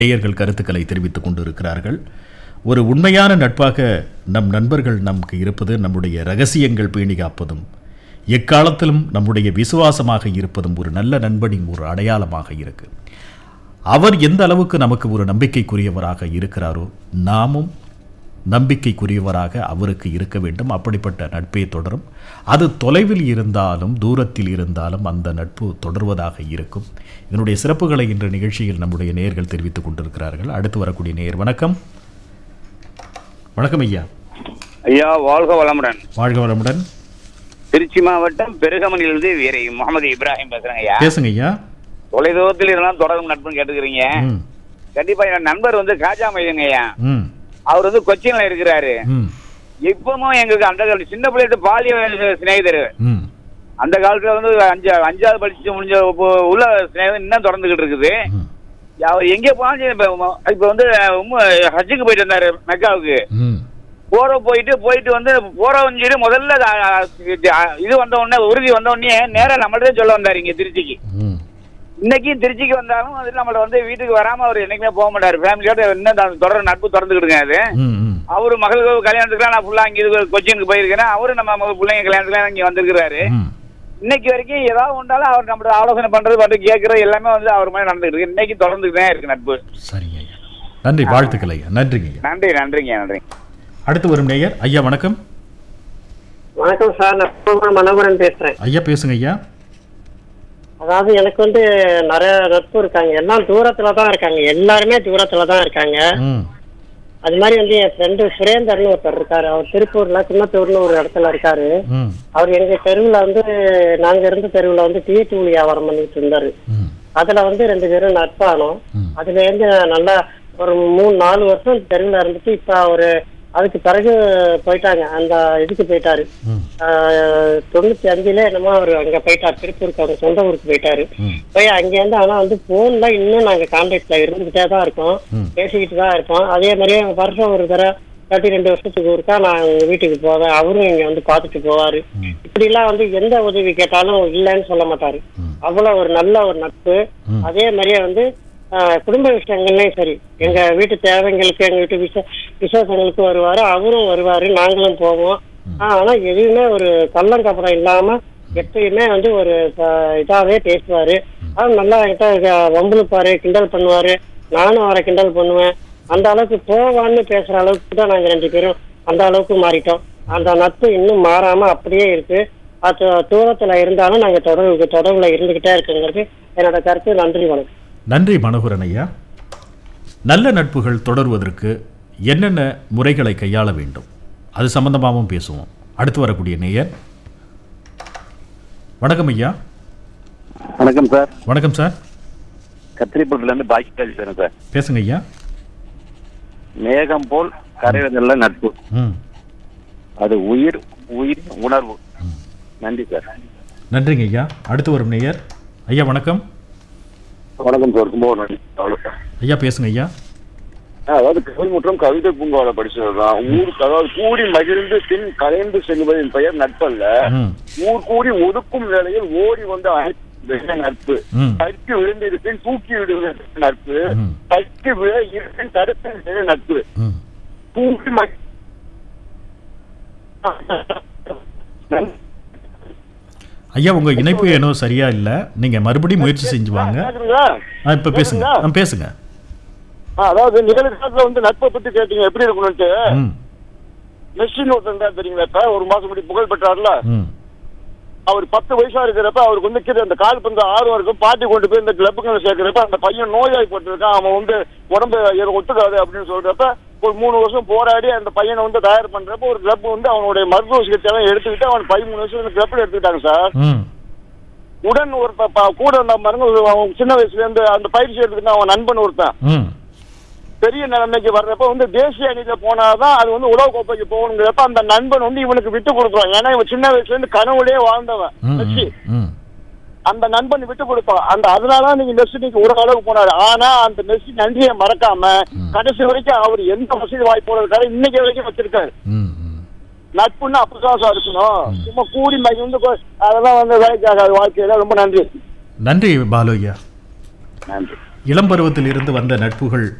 நேயர்கள் கருத்துக்களை தெரிவித்துக் கொண்டிருக்கிறார்கள் ஒரு உண்மையான நட்பாக நம் நண்பர்கள் நமக்கு இருப்பது நம்முடைய ரகசியங்கள் பேணி காப்பதும் எக்காலத்திலும் நம்முடைய விசுவாசமாக இருப்பதும் ஒரு நல்ல நண்பனின் ஒரு அடையாளமாக இருக்கு அவர் எந்த அளவுக்கு நமக்கு ஒரு நம்பிக்கைக்குரியவராக இருக்கிறாரோ நாமும் நம்பிக்கைக்குரியவராக அவருக்கு இருக்க வேண்டும் அப்படிப்பட்ட நட்பே தொடரும் அது தொலைவில் இருந்தாலும் தூரத்தில் இருந்தாலும் அந்த நட்பு தொடர்வதாக இருக்கும் இதனுடைய சிறப்புகளை இன்று நிகழ்ச்சியில் நம்முடைய நேயர்கள் தெரிவித்துக் கொண்டிருக்கிறார்கள் அடுத்து வரக்கூடிய நேயர் வணக்கம் வணக்கம் ஐயா ஐயா வாழ்க வளமுடன் வாழ்க வளமுடன் திருச்சி மாவட்டம் பெருகமணிலிருந்து வீரை முகமது இப்ராஹிம் பேசுறேங்க ஐயா பேசுங்க ஐயா தொலைதூரத்தில் இருந்தாலும் தொடரும் நட்புன்னு கேட்டுக்கிறீங்க ம் கண்டிப்பா என் நண்பர் வந்து காஜா மையங்க ஐயா ம் அவர் வந்து கொச்சின்ல இருக்கிறாரு ம் இப்பவும் எங்களுக்கு அந்த கால சின்ன பிள்ளைட்டு பாலிய சிநேகிதர் ம் அந்த காலத்துல வந்து அஞ்சு அஞ்சாவது படிச்சு முடிஞ்ச உப்பு- உள்ள சிநேகிதம் இன்னும் தொடர்ந்துகிட்டு இருக்குது ம் அவர் எங்கே போனாலும் இப்ப இப்ப வந்து உம்ம ஹஜ்ஜுக்கு போயிட்டு வந்தாரு மெக்காவுக்கு ம் போற போயிட்டு போயிட்டு வந்து போறவன் சொல்லி முதல்ல அ, அ, இது வந்த உடனே உறுதி வந்த உடனே நேரா நம்மள்ட்ட சொல்ல வந்தாரு இங்க திருச்சிக்கு ம் இன்னைக்கும் திருச்சிக்கு வந்தாலும் அது நம்மள வந்து வீட்டுக்கு வராம அவர் என்னைக்குமே போக மாட்டாரு ஃபேமிலியோட இன்னும் தான் தொடர் நட்பு திறந்துக்கிடுங்க அது ம் ம் அவரு மகளுக்கு கல்யாணத்துக்குலாம் நான் ஃபுல்லா இங்க இது கொச்சினுக்கு போயிருக்கிறேன் அவரு நம்ம மகள் பிள்ளைங்க கல்யாணத்துக்குலாம் இங்க வந்திருக்கிறாரு ம் இன்னைக்கு வரைக்கும் ஏதாவது உண்டாலும் அவர் நம்மளோட ஆலோசனை பண்றது மட்டும் கேட்கறது எல்லாமே வந்து அவர் மாதிரி நடந்துட்டு இருக்கு இன்னைக்கு தொடர்ந்துட்டு தான் இருக்கு நட்பு சரிங்க ஐயா நன்றி வாழ்த்துக்கள் ஐயா நன்றிங்க ஐயா நன்றி நன்றிங்க நன்றி அடுத்து வரும் நேயர் ஐயா வணக்கம் வணக்கம் சார் நான் பூங்குளம் மனோகரன் பேசுறேன் ஐயா பேசுங்க ஐயா அதாவது எனக்கு வந்து நிறைய நட்பு இருக்காங்க எல்லாம் தூரத்துல தான் இருக்காங்க எல்லாருமே தூரத்துல தான் இருக்காங்க ம் அது மாதிரி வந்து என் ஃப்ரெண்டு சுரேந்தர்னு ஒருத்தர் இருக்காரு அவர் திருப்பூர்ல குன்னத்தூர்னு ஒரு இடத்துல இருக்காரு ம் அவர் எங்க தெருவுல வந்து நாங்க இருந்த தெருவுல வந்து டீ தூள் வியாபாரம் பண்ணிட்டு இருந்தாரு ம் அதுல வந்து ரெண்டு பேரும் நட்பானோம் ம். அதுல இருந்து நல்லா ஒரு மூணு நாலு வருஷம் தெருவுல இருந்துட்டு இப்ப அவரு அதுக்கு பிறகு போயிட்டாங்க அந்த இதுக்கு போயிட்டாரு ம் ஆஹ் தொண்ணூத்தி அஞ்சுல என்னமோ அவர் அங்க போயிட்டார் திருப்பூருக்கு அவங்க சொந்த ஊருக்கு போயிட்டாரு ம் போய் அங்கேருந்து ஆனா வந்து போன்ல இன்னும் நாங்க கான்டாக்ட்ல இருந்துகிட்டே தான் இருக்கோம் ம். பேசிக்கிட்டு தான் இருப்போம் அதே மாதிரியே வருஷம் ஒரு தடவை தேர்ட்டி ரெண்டு வருஷத்துக்கு ஒருக்கா நான் உங்க வீட்டுக்கு போவேன் அவரும் இங்க வந்து பார்த்துட்டு போவாரு ம். இப்படி எல்லாம் வந்து எந்த உதவி கேட்டாலும் இல்லைன்னு சொல்ல மாட்டாரு ம். அவ்வளவு ஒரு நல்ல ஒரு நட்பு ம். அதே மாதிரியே வந்து ஆஹ், குடும்ப விஷயங்கள்லயும் சரி எங்க வீட்டு தேவைங்களுக்கு எங்க வீட்டு விசே விசேஷங்களுக்கு வருவாரு அவரும் வருவாரு நாங்களும் போவோம் ஆஹ், ஆனா எதுவுமே ஒரு கள்ளங்கப்படம் இல்லாம எப்பயுமே வந்து ஒரு ஆஹ், இதாவே பேசுவாரு ஆனா நல்லா என்கிட்ட வம்புழுப்பாரு கிண்டல் பண்ணுவாரு நானும் அவரை கிண்டல் பண்ணுவேன் அந்த அளவுக்கு போவான்னு பேசுற அளவுக்கு தான் நாங்க ரெண்டு பேரும் அந்த அளவுக்கு மாறிட்டோம் அந்த நட்பு இன்னும் மாறாம அப்படியே இருக்கு அது தூரத்துல இருந்தாலும் நாங்க தொடர்பு தொடர்புல இருந்துகிட்டே இருக்குங்கிறது என்னோட கருத்து நன்றி வணக்கம் நன்றி மனோகரன் ஐயா நல்ல நட்புகள் தொடர்வதற்கு என்னென்ன முறைகளை கையாள வேண்டும் அது சம்பந்தமாகவும் பேசுவோம் அடுத்து வரக்கூடிய நேயர் வணக்கம் ஐயா வணக்கம் சார் வணக்கம் சார் கத்திரிப்பூர்ல இருந்து பாக்கி பேசுறேன் சார் பேசுங்க ஐயா மேகம் போல் கரைவதல்ல நட்பு ம் அது உயிர் உயிர் உணர்வு நன்றி சார் நன்றிங்க ஐயா அடுத்து வரும் நேயர் ஐயா வணக்கம் வணக்கம் சார் கும்பகோணம் அவ்வளோ ஐயா பேசுங்க ஐயா அதாவது கவிமுற்றம் கவிதை பூங்காவில் படிச்சதுதான் ஊர் அதாவது கூடி மகிழ்ந்து பின் கலைந்து செல்வதின் பெயர் நட்பல்ல ம் ஊர் கூடி ஒதுக்கும் வேளையில் ஓடி வந்து அழைப்பது நட்பு ம் தட்டி விழுந்திருப்பின் தூக்கி விடுவது நட்பு ம். தட்டி விழ இருப்பின் தடுத்து நட்பு ம் கூடி மகி- ஐயா உங்க இணைப்பு ஏனோ சரியா இல்லை நீங்க மறுபடியும் முயற்சி செஞ்சு வாங்க கேக்குதுங்களா? ஆ, இப்ப பேசுங்க ஆ, பேசுங்க ஆ, அதாவது நிகழ்காலத்துல வந்து நட்பை பத்தி கேட்டீங்க எப்படி இருக்கணும்ட்டு ம் மெஸ்ஸின்னு ஒருத்தன் தான் தெரியுங்களா இப்ப ஒரு மாசம் முடி புகழ் பெற்றார்ல ம் அவர் பத்து வயசா இருக்கிறப்ப அவருக்கு வந்து கீழே அந்த கால் பந்து ஆர்வம் இருக்கும் பாட்டி கொண்டு போய் இந்த கிளப்புகளை சேர்க்கிறப்ப அந்த பையன் நோயாய் போட்டிருக்கான் அவன் வந்து உடம்பு எனக்கு ஒத்துக்காது அப்படின்னு சொல்றப்ப ஒரு மூணு வருஷம் போராடி அந்த பையனை வந்து தயார் பண்றப்ப ஒரு கிளப் வந்து அவனுடைய மருத்துவ சிகிச்சை எல்லாம் எடுத்துக்கிட்டு அவன் பதிமூணு வருஷம் இந்த கிளப்ல எடுத்துக்கிட்டாங்க சார் ம் உடன் ஒரு ப- ப- கூட இருந்த மருங்க அவன் சின்ன வயசுல இருந்து அந்த பயிற்சி எடுத்துக்கிட்டு அவன் நண்பன் ஒருத்தன் ம் பெரிய நிலைமைக்கு வர்றப்ப வந்து தேசிய அணியில போனாதான் அது வந்து உலக கோப்பைக்கு போகணுங்கிறப்ப அந்த நண்பன் வந்து இவனுக்கு விட்டு கொடுக்குறான் ஏன்னா இவன் சின்ன வயசுல இருந்து கனவுலயே வாழ்ந்தவன் ம் மெஸ்ஸி ம் அந்த நண்பன் விட்டு கொடுப்பான் அந்த அதனால நீங்க மெஸ்ஸி நீங்க ஒரு அளவுக்கு போனாரு ஆனா அந்த மெஸ்ஸி நன்றியை மறக்காம கடைசி வரைக்கும் அவர் எந்த வசதி வாய்ப்போட இருக்காரு இன்னைக்கு வரைக்கும் வச்சிருக்காரு ம் ம் நட்புன்னு அப்படிதான் சார் இருக்கணும் சும்மா கூடி மகிழ்ந்து கொ- அதெல்லாம் வந்து வேலைக்கு ஆகாது வாழ்க்கையில ரொம்ப நன்றி நன்றி பாலு ஐயா நன்றி இளம் பருவத்தில் இருந்து வந்த நட்புகள்